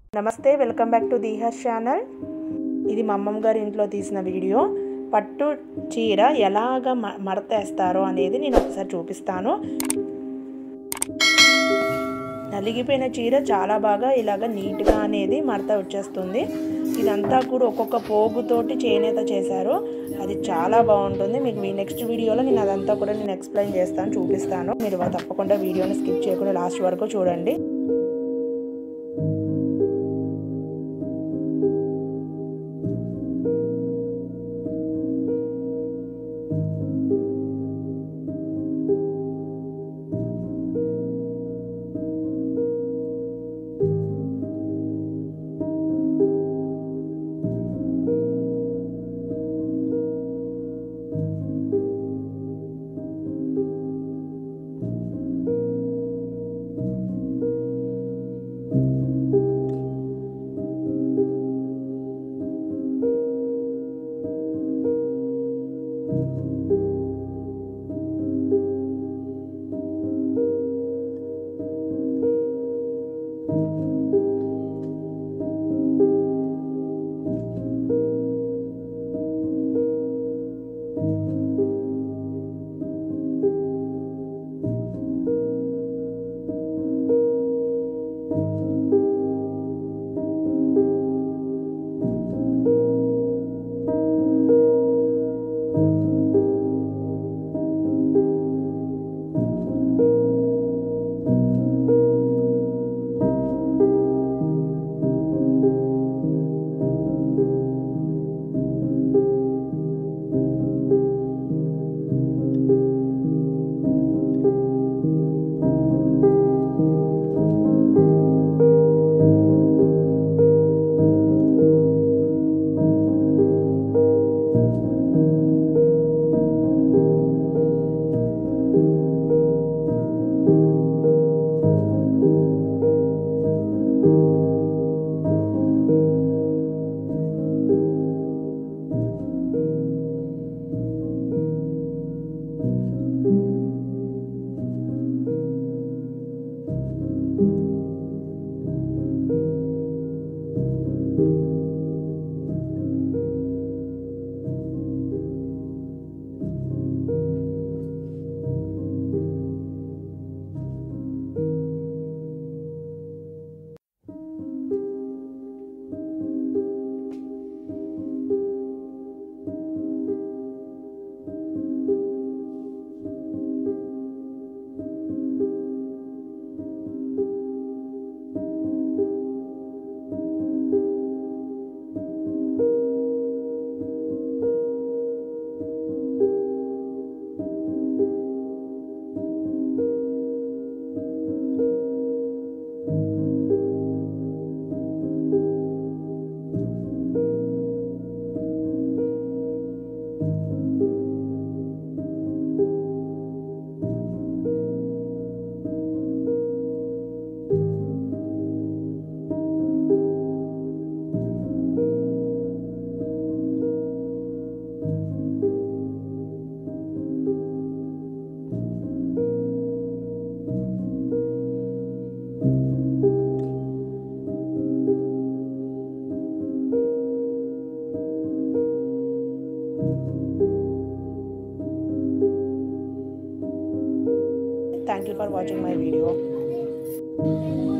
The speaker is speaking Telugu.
నమస్తే వెల్కమ్ బ్యాక్ టు దీహర్ ఛానల్ ఇది మా అమ్మమ్మ గారి ఇంట్లో తీసిన వీడియో పట్టు చీర ఎలాగ మ మడతేస్తారో అనేది నేను ఒకసారి చూపిస్తాను నలిగిపోయిన చీర చాలా బాగా ఇలాగ నీట్గా అనేది మడత వచ్చేస్తుంది ఇదంతా కూడా ఒక్కొక్క పోగుతోటి చేనేత చేశారు అది చాలా బాగుంటుంది మీకు ఈ నెక్స్ట్ వీడియోలో నేను అదంతా కూడా నేను ఎక్స్ప్లెయిన్ చేస్తాను చూపిస్తాను మీరు తప్పకుండా వీడియోని స్కిప్ చేయకుండా లాస్ట్ వరకు చూడండి thank you for watching my video